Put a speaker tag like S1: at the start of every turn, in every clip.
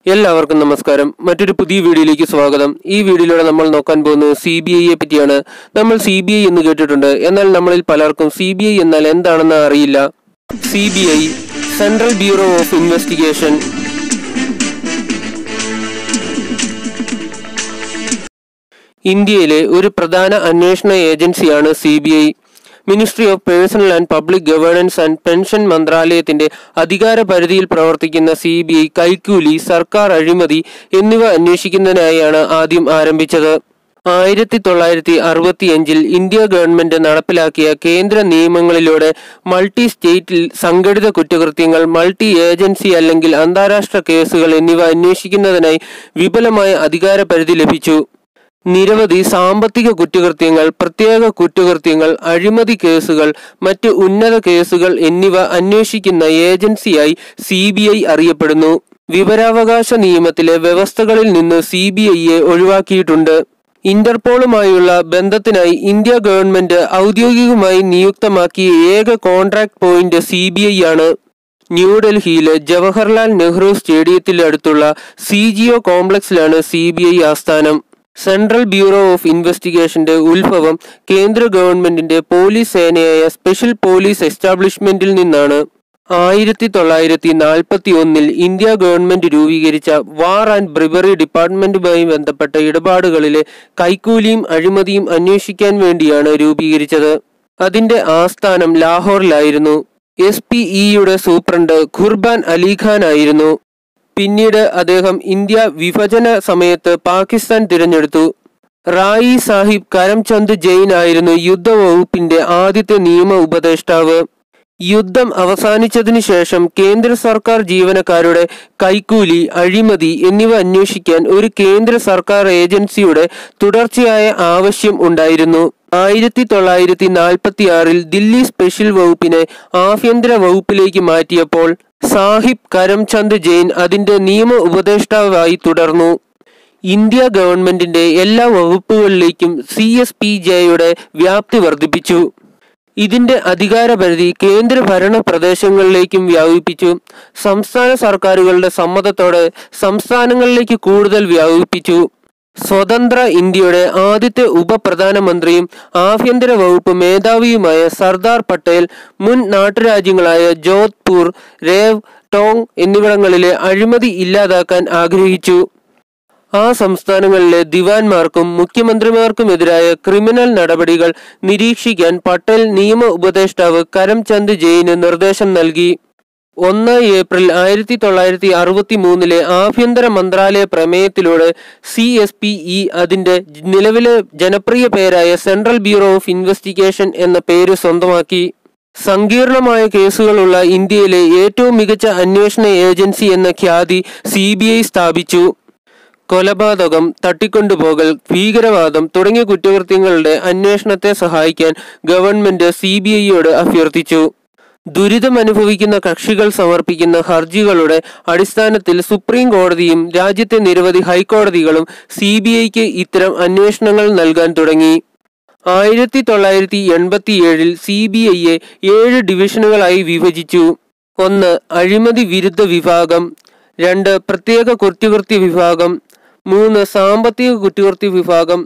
S1: എല്ലാവർക്കും നമസ്കാരം മറ്റൊരു പുതിയ വീഡിയോയിലേക്ക് സ്വാഗതം ഈ വീഡിയോയിലൂടെ നമ്മൾ നോക്കാൻ പോകുന്നത് സി ബി ഐയെ പറ്റിയാണ് നമ്മൾ സി ബി ഐ എന്ന് കേട്ടിട്ടുണ്ട് എന്നാൽ നമ്മളിൽ പലർക്കും സി ബി ഐ എന്നാൽ എന്താണെന്ന് അറിയില്ല C B I central bureau of investigation ഇന്ത്യയിലെ ഒരു പ്രധാന അന്വേഷണ ഏജൻസിയാണ് C B I ministry of personnel and public governance and pension മന്ത്രാലയത്തിന്റെ അധികാര പരിധിയിൽ പ്രവർത്തിക്കുന്ന സി ബി ഐ കൈക്കൂലി സർക്കാർ അഴിമതി എന്നിവ അന്വേഷിക്കുന്നതിനായാണ് ആദ്യം ആരംഭിച്ചത് ആയിരത്തി തൊള്ളായിരത്തി അറുപത്തിയഞ്ചിൽ ഇന്ത്യ ഗവൺമെന്റ് നടപ്പിലാക്കിയ കേന്ദ്ര നിയമങ്ങളിലൂടെ മൾട്ടി സ്റ്റേറ്റിൽ സംഘടിത കുറ്റകൃത്യങ്ങൾ മൾട്ടി ഏജൻസി അല്ലെങ്കിൽ അന്താരാഷ്ട്ര കേസുകൾ എന്നിവ അന്വേഷിക്കുന്നതിനായി വിപുലമായ അധികാര പരിധി ലഭിച്ചു നിരവധി സാമ്പത്തിക കുറ്റകൃത്യങ്ങൾ പ്രത്യേക കുറ്റകൃത്യങ്ങൾ അഴിമതി കേസുകൾ മറ്റ് ഉന്നത കേസുകൾ എന്നിവ അന്വേഷിക്കുന്ന ഏജൻസിയായി സി ബി ഐ അറിയപ്പെടുന്നു വിവരാവകാശ നിയമത്തിലെ വ്യവസ്ഥകളിൽ നിന്ന് സി ബി ഐയെ ഒഴിവാക്കിയിട്ടുണ്ട് ഇന്റർപോളുമായുള്ള ബന്ധത്തിനായി ഇന്ത്യ ഗവൺമെന്റ് ഔദ്യോഗികമായി നിയുക്തമാക്കിയ ഏക contact point C B I ആണ് ന്യൂഡൽഹിയിലെ ജവഹർലാൽ നെഹ്റു സ്റ്റേഡിയത്തിലടുത്തുള്ള സി ജി ഒ കോംപ്ലക്സിലാണ് സി ബി ഐ ആസ്ഥാനം സെൻട്രൽ ബ്യൂറോ ഓഫ് ഇൻവെസ്റ്റിഗേഷന്റെ ഉത്ഭവം കേന്ദ്ര ഗവൺമെന്റിന്റെ പോലീസ് സേനയായ സ്പെഷ്യൽ പോലീസ് എസ്റ്റാബ്ലിഷ്മെന്റിൽ നിന്നാണ് ആയിരത്തി തൊള്ളായിരത്തി നാൽപ്പത്തി ഒന്നിൽ ഇന്ത്യ ഗവൺമെന്റ് രൂപീകരിച്ച വാർ ആൻഡ് ബ്രിബറി ഡിപ്പാർട്ട്മെന്റുമായി ബന്ധപ്പെട്ട ഇടപാടുകളിലെ കൈക്കൂലിയും അഴിമതിയും അന്വേഷിക്കാൻ വേണ്ടിയാണ് രൂപീകരിച്ചത് അതിന്റെ ആസ്ഥാനം ലാഹോറിലായിരുന്നു എസ് പി ഇയുടെ സൂപ്രണ്ട് ഖുർബാൻ അലിഖാൻ ആയിരുന്നു പിന്നീട് അദ്ദേഹം ഇന്ത്യ വിഭജന സമയത്ത് പാകിസ്ഥാൻ തിരഞ്ഞെടുത്തു റായി സാഹിബ് കരംചന്ദ് ജെയിൻ ആയിരുന്നു യുദ്ധവകുപ്പിന്റെ ആദ്യത്തെ നിയമ ഉപദേഷ്ടാവ് യുദ്ധം അവസാനിച്ചതിനു ശേഷം കേന്ദ്ര സർക്കാർ ജീവനക്കാരുടെ കൈക്കൂലി അഴിമതി എന്നിവ അന്വേഷിക്കാൻ ഒരു കേന്ദ്ര സർക്കാർ ഏജൻസിയുടെ തുടർച്ചയായ ആവശ്യം ഉണ്ടായിരുന്നു ആയിരത്തി തൊള്ളായിരത്തി നാൽപ്പത്തി ആറിൽ ദില്ലി സ്പെഷ്യൽ വകുപ്പിനെ ആഭ്യന്തര വകുപ്പിലേക്ക് മാറ്റിയപ്പോൾ സാഹിബ് കരംചന്ദ് ജെയിൻ അതിന്റെ നിയമ ഉപദേഷ്ടാവായി തുടർന്നു ഇന്ത്യ ഗവൺമെന്റിന്റെ എല്ലാ വകുപ്പുകളിലേക്കും സി എസ് പി ജെയുടെ വ്യാപ്തി വർദ്ധിപ്പിച്ചു ഇതിന്റെ അധികാരപരിധി കേന്ദ്ര ഭരണ പ്രദേശങ്ങളിലേക്കും വ്യാപിപ്പിച്ചു സംസ്ഥാന സർക്കാരുകളുടെ സമ്മതത്തോടെ സംസ്ഥാനങ്ങളിലേക്ക് കൂടുതൽ വ്യാപിപ്പിച്ചു സ്വതന്ത്ര ഇന്ത്യയുടെ ആദ്യത്തെ ഉപപ്രധാനമന്ത്രിയും ആഭ്യന്തര വകുപ്പ് മേധാവിയുമായ സർദാർ പട്ടേൽ മുൻ നാട്ടുരാജ്യങ്ങളായ ജോധ്പൂർ രേവ് ടോങ് എന്നിവിടങ്ങളിലെ അഴിമതി ഇല്ലാതാക്കാൻ ആഗ്രഹിച്ചു ആ സംസ്ഥാനങ്ങളിലെ ദിവാൻമാർക്കും മുഖ്യമന്ത്രിമാർക്കുമെതിരായ ക്രിമിനൽ നടപടികൾ നിരീക്ഷിക്കാൻ പട്ടേൽ നിയമ ഉപദേഷ്ടാവ് കരംചന്ദ് ജെയിന് നിർദ്ദേശം നൽകി ഒന്ന് ഏപ്രിൽ ആയിരത്തി തൊള്ളായിരത്തി അറുപത്തി മൂന്നിലെ ആഭ്യന്തര മന്ത്രാലയ പ്രമേയത്തിലൂടെ സി എസ് പി ഇ അതിന്റെ നിലവിലെ ജനപ്രിയ പേരായ സെൻട്രൽ ബ്യൂറോ ഓഫ് ഇൻവെസ്റ്റിഗേഷൻ എന്ന പേര് സ്വന്തമാക്കി സങ്കീർണമായ കേസുകളുള്ള ഇന്ത്യയിലെ ഏറ്റവും മികച്ച അന്വേഷണ ഏജൻസി എന്ന ഖ്യാതി സി ബി ഐ സ്ഥാപിച്ചു കൊലപാതകം തട്ടിക്കൊണ്ടുപോകൽ ഭീകരവാദം തുടങ്ങിയ കുറ്റകൃത്യങ്ങളുടെ അന്വേഷണത്തെ സഹായിക്കാൻ ഗവൺമെന്റ് സി ബി ഐയോട് അഭ്യർത്ഥിച്ചു ദുരിതം അനുഭവിക്കുന്ന കക്ഷികൾ സമർപ്പിക്കുന്ന ഹർജികളുടെ അടിസ്ഥാനത്തിൽ സുപ്രീം കോടതിയും രാജ്യത്തെ നിരവധി ഹൈക്കോടതികളും സി ബി ഐക്ക് ഇത്തരം അന്വേഷണങ്ങൾ നൽകാൻ തുടങ്ങി ആയിരത്തി തൊള്ളായിരത്തി എൺപത്തി ഏഴിൽ സി ബി ഐയെ ഏഴ് ഡിവിഷനുകളായി വിഭജിച്ചു ഒന്ന് അഴിമതി വിരുദ്ധ വിഭാഗം രണ്ട് പ്രത്യേക കുറ്റകൃത്യ വിഭാഗം മൂന്ന് സാമ്പത്തിക കുറ്റകൃത്യ വിഭാഗം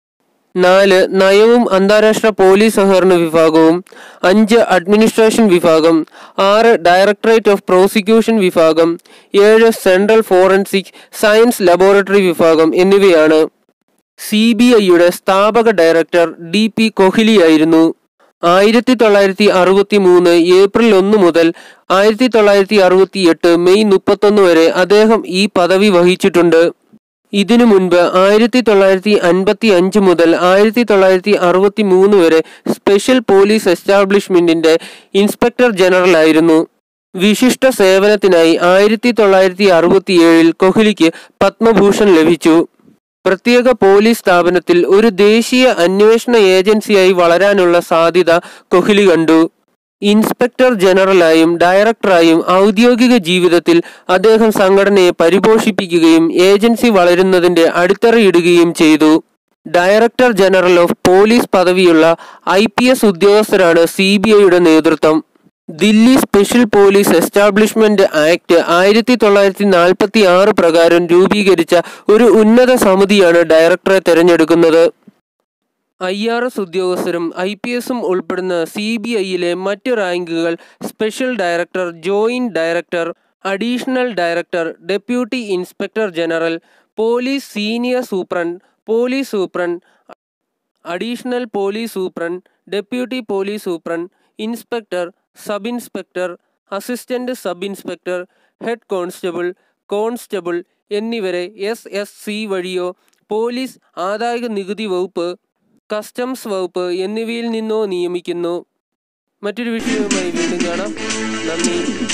S1: നാല് നയവും അന്താരാഷ്ട്ര പോലീസ് സഹകരണ വിഭാഗവും അഞ്ച് അഡ്മിനിസ്ട്രേഷൻ വിഭാഗം ആറ് ഡയറക്ടറേറ്റ് ഓഫ് പ്രോസിക്യൂഷൻ വിഭാഗം ഏഴ് സെൻട്രൽ ഫോറൻസിക് സയൻസ് ലബോറട്ടറി വിഭാഗം എന്നിവയാണ് സി ബി ഐയുടെ സ്ഥാപക ഡയറക്ടർ ഡി പി കോഹ്ലി ആയിരുന്നു ആയിരത്തി തൊള്ളായിരത്തി അറുപത്തി മൂന്ന് ഏപ്രിൽ ഒന്ന് മുതൽ ആയിരത്തി തൊള്ളായിരത്തി അറുപത്തി എട്ട് മെയ് മുപ്പത്തൊന്ന് വരെ അദ്ദേഹം ഈ പദവി വഹിച്ചിട്ടുണ്ട് ഇതിനു മുൻപ് ആയിരത്തി തൊള്ളായിരത്തി അൻപത്തി അഞ്ച് മുതൽ ആയിരത്തി തൊള്ളായിരത്തി അറുപത്തി മൂന്ന് വരെ സ്പെഷ്യൽ പോലീസ് എസ്റ്റാബ്ലിഷ്മെന്റിന്റെ ഇൻസ്പെക്ടർ ജനറൽ ആയിരുന്നു വിശിഷ്ട സേവനത്തിനായി ആയിരത്തി തൊള്ളായിരത്തി അറുപത്തി ഏഴിൽ കോഹ്ലിക്ക് പത്മഭൂഷൺ ലഭിച്ചു പ്രത്യേക പോലീസ് സ്ഥാപനത്തിൽ ഒരു ദേശീയ അന്വേഷണ ഏജൻസിയായി വളരാനുള്ള സാധ്യത കോഹ്ലി കണ്ടു ഇൻസ്പെക്ടർ ജനറലായും ഡയറക്ടറായും ഔദ്യോഗിക ജീവിതത്തിൽ അദ്ദേഹം സംഘടനയെ പരിപോഷിപ്പിക്കുകയും ഏജൻസി വളരുന്നതിന്റെ അടിത്തറയിടുകയും ചെയ്തു ഡയറക്ടർ ജനറൽ ഓഫ് പോലീസ് പദവിയുള്ള ഐ പി എസ് ഉദ്യോഗസ്ഥരാണ് സി ബി ഐയുടെ നേതൃത്വം Delhi special police establishment act ആയിരത്തി തൊള്ളായിരത്തി നാൽപ്പത്തി ആറ് പ്രകാരം രൂപീകരിച്ച ഒരു ഉന്നത സമിതിയാണ് ഡയറക്ടറെ തിരഞ്ഞെടുക്കുന്നത് ഐ ആർ എസ് ഉദ്യോഗസ്ഥരും ഐ പി എസും ഉൾപ്പെടുന്ന സി ബി ഐയിലെ മറ്റ് റാങ്കുകൾ special director joint director additional director deputy inspector general police senior superintendent police superintendent additional police superintendent deputy police superintendent inspector sub inspector assistant sub inspector head constable constable എന്നിവരെ S S C വഴിയോ police ആദായ നികുതി വകുപ്പ് customs വകുപ്പ് എന്നിവയിൽ നിന്നോ നിയമിക്കുന്നു മറ്റൊരു വിഷയവുമായി വീണ്ടും കാണാം നന്ദി